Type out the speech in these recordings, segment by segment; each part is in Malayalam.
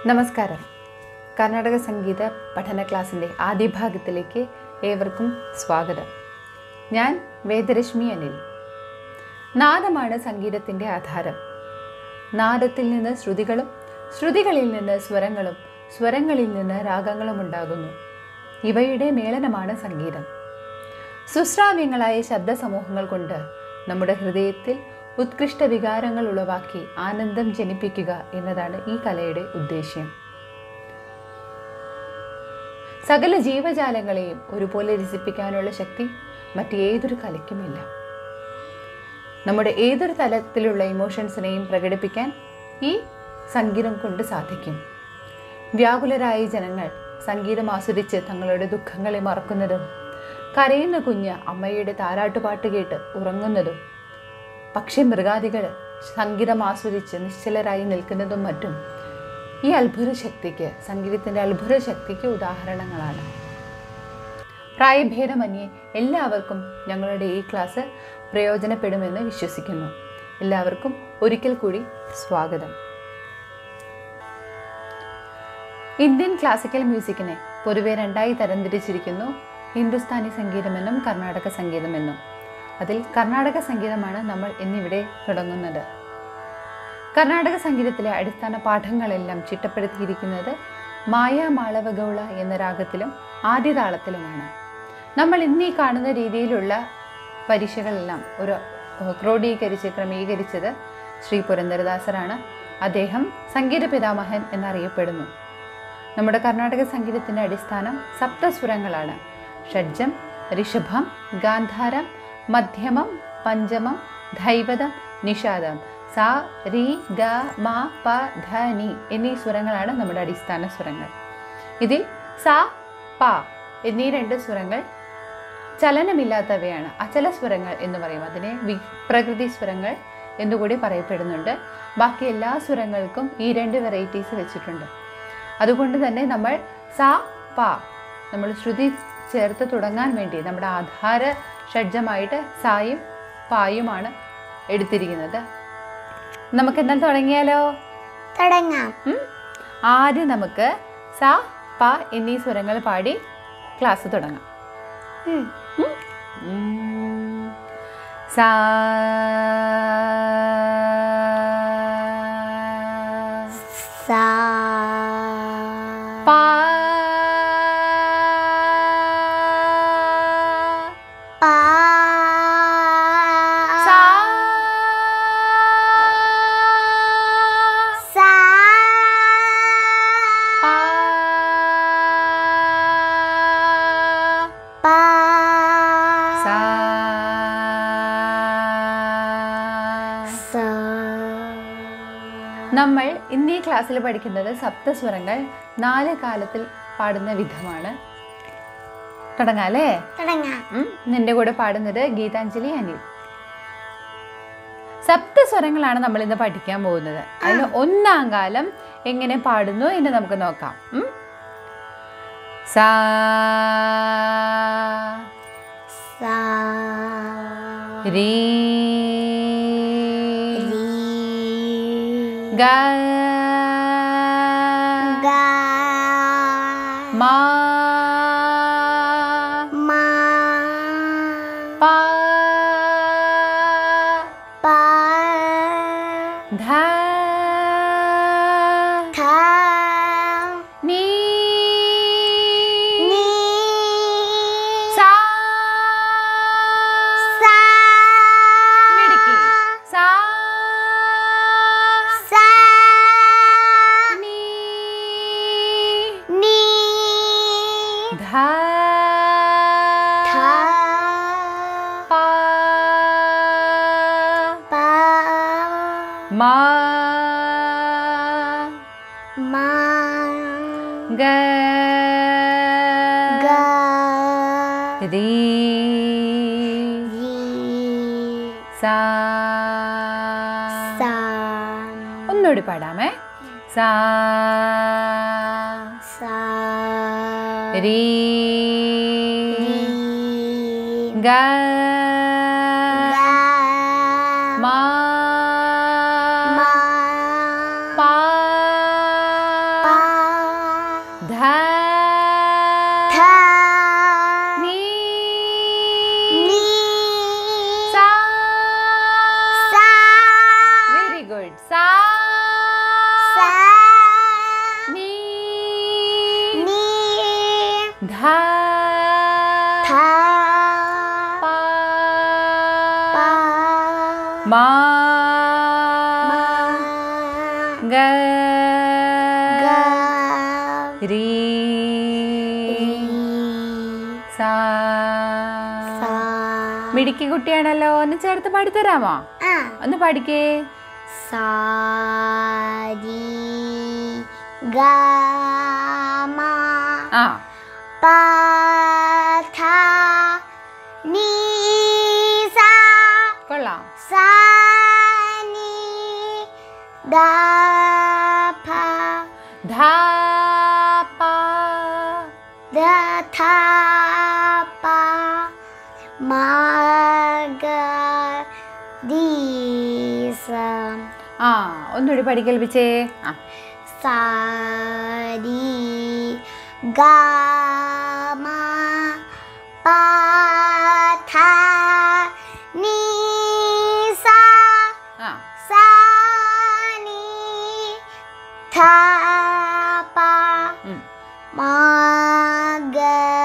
നമസ്കാരം കർണാടക സംഗീത പഠന ക്ലാസ്സിൻ്റെ ആദ്യ ഭാഗത്തിലേക്ക് ഏവർക്കും സ്വാഗതം ഞാൻ വേദരശ്മി അനിൽ നാദമാണ് സംഗീതത്തിൻ്റെ ആധാരം നാദത്തിൽ നിന്ന് ശ്രുതികളും ശ്രുതികളിൽ നിന്ന് സ്വരങ്ങളും സ്വരങ്ങളിൽ നിന്ന് രാഗങ്ങളും ഉണ്ടാകുന്നു ഇവയുടെ മേളനമാണ് സംഗീതം സുശ്രാവ്യങ്ങളായ ശബ്ദസമൂഹങ്ങൾ കൊണ്ട് നമ്മുടെ ഹൃദയത്തിൽ ഉത്കൃഷ്ട വികാരങ്ങൾ ഉളവാക്കി ആനന്ദം ജനിപ്പിക്കുക എന്നതാണ് ഈ കലയുടെ ഉദ്ദേശ്യം സകല ജീവജാലങ്ങളെയും ഒരുപോലെ രസിപ്പിക്കാനുള്ള ശക്തി മറ്റേതൊരു കലയ്ക്കുമില്ല നമ്മുടെ ഏതൊരു തലത്തിലുള്ള ഇമോഷൻസിനെയും പ്രകടിപ്പിക്കാൻ ഈ സംഗീതം കൊണ്ട് സാധിക്കും വ്യാകുലരായ ജനങ്ങൾ സംഗീതം ആസ്വദിച്ച് തങ്ങളുടെ ദുഃഖങ്ങളെ മറക്കുന്നതും കരയുന്ന കുഞ്ഞ് അമ്മയുടെ താരാട്ടുപാട്ട് കേട്ട് ഉറങ്ങുന്നതും പക്ഷേ മൃഗാദികൾ സംഗീതം ആസ്വദിച്ച് നിശ്ചലരായി നിൽക്കുന്നതും മറ്റും ഈ അത്ഭുത ശക്തിക്ക് സംഗീതത്തിൻ്റെ അത്ഭുത ശക്തിക്ക് ഉദാഹരണങ്ങളാണ് പ്രായഭേദമന്യേ എല്ലാവർക്കും ഞങ്ങളുടെ ഈ ക്ലാസ് പ്രയോജനപ്പെടുമെന്ന് വിശ്വസിക്കുന്നു എല്ലാവർക്കും ഒരിക്കൽ കൂടി സ്വാഗതം ഇന്ത്യൻ ക്ലാസിക്കൽ മ്യൂസിക്കിനെ പൊതുവെ രണ്ടായി തരംതിരിച്ചിരിക്കുന്നു ഹിന്ദുസ്ഥാനി സംഗീതമെന്നും കർണാടക സംഗീതമെന്നും അതിൽ കർണാടക സംഗീതമാണ് നമ്മൾ ഇന്നിവിടെ തുടങ്ങുന്നത് കർണാടക സംഗീതത്തിലെ അടിസ്ഥാന പാഠങ്ങളെല്ലാം ചിട്ടപ്പെടുത്തിയിരിക്കുന്നത് മായ മാളവഗൗള എന്ന രാഗത്തിലും ആദ്യതാളത്തിലുമാണ് നമ്മൾ ഇന്നീ കാണുന്ന രീതിയിലുള്ള പരീക്ഷകളെല്ലാം ഒരു ഏഹ്, ക്രോഡീകരിച്ച് ക്രമീകരിച്ചത് ശ്രീ പുരന്ദരദാസരാണ് അദ്ദേഹം സംഗീത പിതാമഹൻ എന്നറിയപ്പെടുന്നു നമ്മുടെ കർണാടക സംഗീതത്തിൻ്റെ അടിസ്ഥാനം സപ്തസ്വരങ്ങളാണ് ഷഡ്ജം ഋഷഭം ഗാന്ധാരം മധ്യമം പഞ്ചമം ധൈവതം നിഷാദം സ രി ഗ മ പ ധ നി എന്നീ സ്വരങ്ങളാണ് നമ്മുടെ അടിസ്ഥാന സ്വരങ്ങൾ ഇതിൽ സ പ എന്നീ രണ്ട് സ്വരങ്ങൾ ചലനമില്ലാത്തവയാണ് അചല സ്വരങ്ങൾ എന്ന് പറയും അതിനെ വി പ്രകൃതി സ്വരങ്ങൾ എന്നുകൂടി പറയപ്പെടുന്നുണ്ട് ബാക്കി എല്ലാ സ്വരങ്ങൾക്കും ഈ രണ്ട് വെറൈറ്റീസ് വെച്ചിട്ടുണ്ട് അതുകൊണ്ട് തന്നെ നമ്മൾ സ പ നമ്മൾ ശ്രുതി ചേർത്ത് തുടങ്ങാൻ വേണ്ടി നമ്മുടെ ആധാര ഷഡ്ജമായിട്ട് സായും പായുമാണ് എടുത്തിരിക്കുന്നത് നമുക്ക് എന്നാൽ തുടങ്ങിയാലോ തുടങ്ങാം ഉം? ആദ്യം നമുക്ക് സ പ എന്നീ സ്വരങ്ങൾ പാടി ക്ലാസ് തുടങ്ങാം ഉം. ഉം. സാ സാ പാ പാ സാ സാ പാ പാ സാ സാ നമ്മൾ ഇന്ന് ഈ ക്ലാസ്സിൽ പഠിക്കുന്നത് സപ്തസ്വരങ്ങൾ നാല് കാലത്തിൽ പാടുന്ന വിധമാണ് തുടങ്ങാം അല്ലേ തുടങ്ങാം ഉം, നിന്റെ കൂടെ പാടുന്നത് ഗീതാഞ്ജലി അനിൽ സപ്തസ്വരങ്ങളാണ് നമ്മൾ ഇന്ന് പഠിക്കാൻ പോകുന്നത് അതിൽ ഒന്നാം കാലം എങ്ങനെ പാടുന്നു എന്ന് നമുക്ക് നോക്കാം ഉം. സാ സാ രീ രീ ഗ ഗ മാ മാ പാ പാ ധ ധ നീ നീ സാ സാ മിടുക്കി സാ സാ നീ നീ ധ ധ പ പ മാ മാ ഗ ഗ രീ രീ സാ സാ ഒന്നുകൂടി പാടാമേ സാ സാ രീ രീ ഗ ഗ മാ മാ പാ പാ മാ ഗ രീ സാ മിടുക്കി കുട്ടിയാണല്ലോ ഒന്ന് ചേർത്ത് പാടിത്തരാമോ ഒന്ന് പാടിക്കേ സാരി ഗമ ആ പഥ നീസ കൊള്ളാം സാനി ദഫ ധാ പാ ദഥ പ മഗ ദീസ ആ ഒന്നുകൂടി പഠിക്കൽപ്പിച്ചേ ആ സാരി ഗമ പഥ നീസ ആ സാനി ഥപ ഉം. മഗ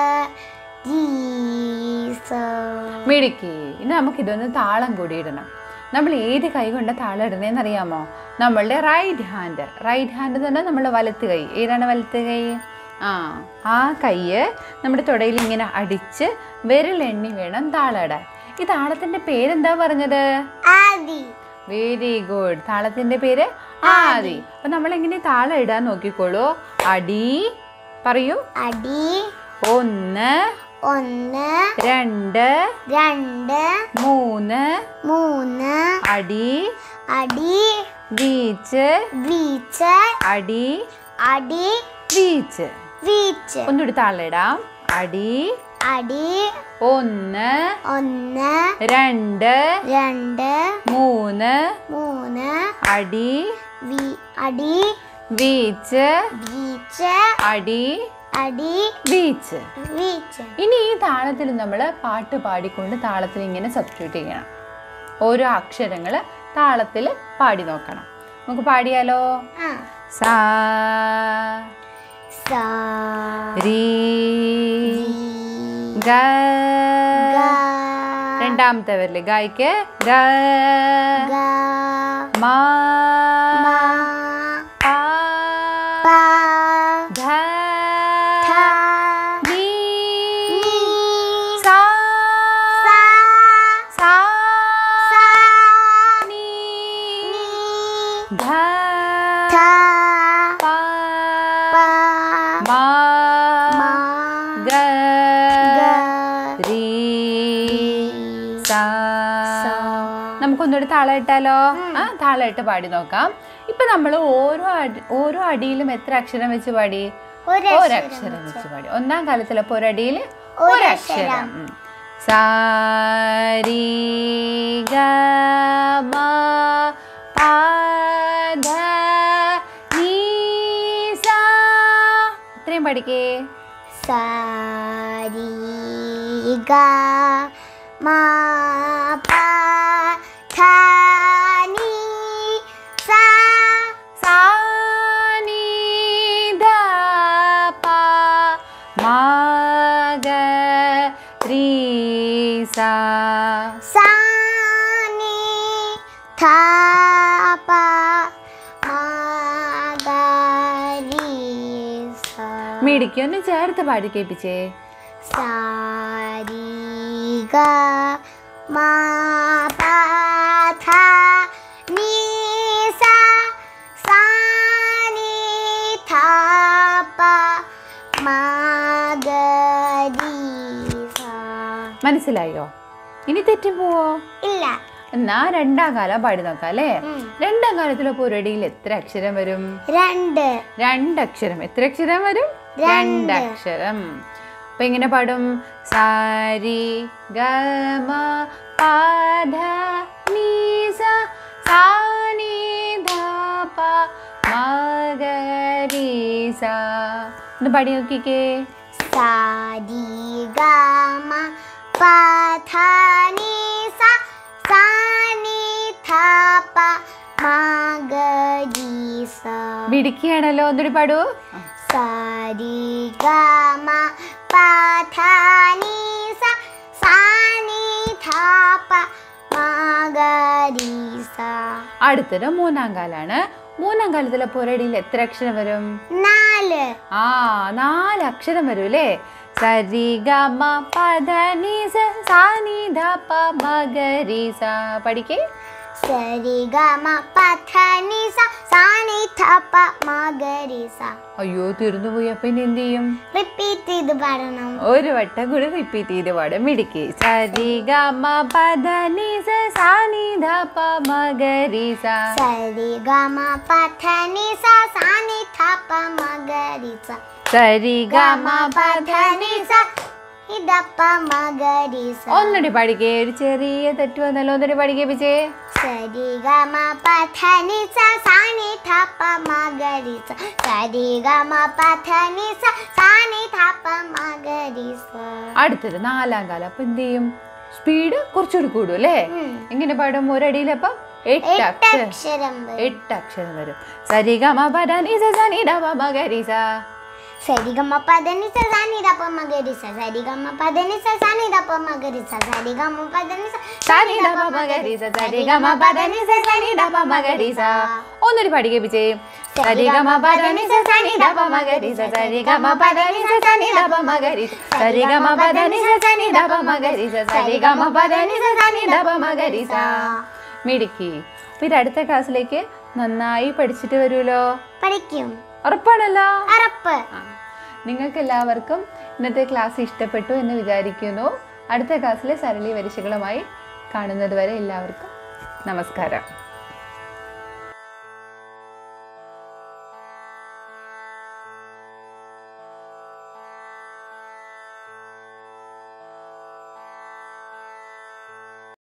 ദീസ മിടുക്കി ഇനി നമുക്കിതൊന്ന് താളം കൂടി ഇടണം നമ്മൾ ഏത് കൈ കൊണ്ട് താളം ഇടണേന്ന് അറിയാമോ നമ്മളുടെ റൈറ്റ് ഹാൻഡ് റൈറ്റ് ഹാൻഡ് തന്നെ നമ്മളുടെ വലത്ത് കൈ ഏതാണ് വലത്ത് കൈ ആ ആ കൈയ്യ് നമ്മുടെ തുടയിൽ ഇങ്ങനെ അടിച്ച് വിരലെണ്ണി വേണം താളം ഇടാൻ ഈ താളത്തിൻ്റെ പേരെന്താ പറഞ്ഞത് ആദി വെരി ഗുഡ് താളത്തിൻ്റെ പേര് ആദി അപ്പം നമ്മൾ എങ്ങനെ താളം ഇടാൻ നോക്കിക്കോളൂ അടി പറയൂ അടി ഒന്ന് ഒന്ന് രണ്ട് രണ്ട് മൂന്ന് മൂന്ന് അടി അടി വീച്ച് വീച്ച് അടി അടി വീച്ച് വീച്ച് ഒന്നുകൂടി താളിടാം അടി അടി ഒന്ന് ഒന്ന് രണ്ട് രണ്ട് മൂന്ന് മൂന്ന് അടി വി അടി വീച്ച് വീച്ച് അടി അടി വീച്ച് വീച്ച് ഇനി ഈ താളത്തിൽ നമ്മൾ പാട്ട് പാടിക്കൊണ്ട് താളത്തിൽ ഇങ്ങനെ സബ്സ്റ്റിറ്റ്യൂട്ട് ചെയ്യണം ഓരോ അക്ഷരങ്ങൾ താളത്തിൽ പാടി നോക്കണം നമുക്ക് പാടിയാലോ ആ സാ സാ രീ രീ ഗ ഗ രണ്ടാമത്തെ വരില് ഗായ്ക്ക് ഗ ഗ മാ മ പാ പ ധ ഥ നീ നീ സാ സാ സാ സാ നീ നീ ധ ഥ പ പ മാ മ ഗ ഗ രീ സാ സാ നമുക്കൊന്നുകൂടി താളം ഇട്ടാലോ ആ താളം ഇട്ട് പാടി നോക്കാം ഇപ്പൊ നമ്മൾ ഓരോ അടി ഓരോ അടിയിലും എത്ര അക്ഷരം വെച്ച് പാടി ഒരക്ഷരം വെച്ച് പാടി ഒന്നാം കാലത്തിലപ്പോ ഒരടിയിൽ ഒരക്ഷരം ഉം. സാരി ഗ മ പ ധ നീ സാ ഇത്രയും പഠിക്കേ സാരി ഗ മ പ ഥ നീ സാ സാ നീ ധ പ മ ഗ രീ സാ സാ നീ ഥ പ മ ഗ രീ സാ മിടിക്ക് ഒന്ന് ചേർത്ത് പാടി കേൾപ്പിച്ചേ സാരി ഗ മ പ ഥ നീ സാ സാ നീ ഥ പ മ ഗ രീ സാ മനസ്സിലായോ ഇനി തെറ്റിപ്പോവോ ഇല്ല എന്നാ രണ്ടാം കാലം പാടി നോക്കാം അല്ലേ ഉം. രണ്ടാം കാലത്തിലപ്പോ ഒരടിയിൽ എത്ര അക്ഷരം വരും രണ്ട് രണ്ടക്ഷരം എത്ര അക്ഷരം വരും രണ്ട്. രണ്ടക്ഷരം അപ്പൊ എങ്ങനെ പാടും സാരി ഗമ പാധ നീസ സാനി ധാപ മഗരീസ ഒന്ന് പാടി നോക്കിക്കേ സാരി ഗ മ പ ഥ നീ സാ സാ നീ ഥ പ മ ഗ രീ സാ മിടുക്കിയാണല്ലോ ഒന്നുകൂടി പാടൂ സാരി ഗ മ പ ഥ നീ സാ സാ നീ ഥ പ മ ഗ രീ അടുത്തത് മൂന്നാം കാലാണ് മൂന്നാം കാലത്തിലെ പുരടിയിൽ എത്ര അക്ഷരം വരും നാല് ആ നാല് അക്ഷരം വരും അല്ലേ സരി ഗ മ പദ നി സ സാ നി ധ പ മ ഗ രി സ പഠിക്കേ സരി ഗ മ പഥ നി സ സാ നി ധ പ മ ഗ രി സ അയ്യോ തീർന്നുപോയി അപ്പൊ ഇനി എന്ത് ചെയ്യും റിപ്പീറ്റ് ചെയ്ത് പാടണം ഒരു വട്ടം കൂടി റിപ്പീറ്റ് ചെയ്ത് പാടും മിടുക്കി സരി ഗ മ പദ നി സ സാ നി ധ പ മ ഗ രി സ സരി ഗ മ പഥ നി സ സാ നി ധ പ മ ഗ രി സ സരി ഗ ഗ മ മ പദ പഥ നി സ നി ധ പ മ ഗ രി സ ഒന്നുകൂടി പഠിക്കേ ഒരു ചെറിയ തെറ്റ് വന്നല്ലോ ഒന്നുകൂടി പഠിക്കേ പിച്ചേ സരി ഗ മ പഥ നി സ സാ നി ധ പ മ ഗ രി സ സരി ഗ മ പഥ നി സ സാ നി ധ പ മ ഗ രി സ അടുത്തത് നാലാം കാലം അപ്പൊ എന്ത് ചെയ്യും സ്പീഡ് കുറച്ചുകൂടി കൂടും അല്ലേ ഉം. എങ്ങനെ പാടും ഒരടിയിലപ്പം എട്ട് എട്ട് അക്ഷരം അക്ഷരം വരും എട്ട് അക്ഷരം വരും സരി ഗ മ പദ നി സ സ നി ധ പ മ ഗ രി സ സരി ഗ മ പദ നി സ സാ നി ധ പ മ ഗ രി സ സരി ഗ മ പദ നി സ സാ നി ധ പ മ ഗ രി സ സരി ഗ മ പദ നി സ സ നി ധ പ മ ഗ രി സ സരി ഗ മ പദ നി സ സ നി ധ പ മ ഗ രി സ ഒന്നുകൂടി പഠിക്കേ പിച്ചേ സരി ഗ മ പദ നി സ സ നി ധ പ മ ഗ രി സ സരി ഗ മ പദ നി സ സ നി ധ പ മ ഗ രി സ സരി ഗ മ പദ നി സ സ നി ധ പ മ ഗ രി സ സരി ഗ മ പദ നി സ സ നി ധ പ മ ഗ രി സ മിടുക്കി അപ്പൊ ഇത് അടുത്ത ക്ലാസ്സിലേക്ക് നന്നായി പഠിച്ചിട്ട് വരുമല്ലോ പഠിക്കും ഉറപ്പാണല്ലോ ഉറപ്പ് നിങ്ങൾക്ക് എല്ലാവർക്കും ഇന്നത്തെ ക്ലാസ് ഇഷ്ടപ്പെട്ടു എന്ന് വിചാരിക്കുന്നു അടുത്ത ക്ലാസ്സിലെ സരളി വരിശകളുമായി കാണുന്നത് വരെ എല്ലാവർക്കും നമസ്കാരം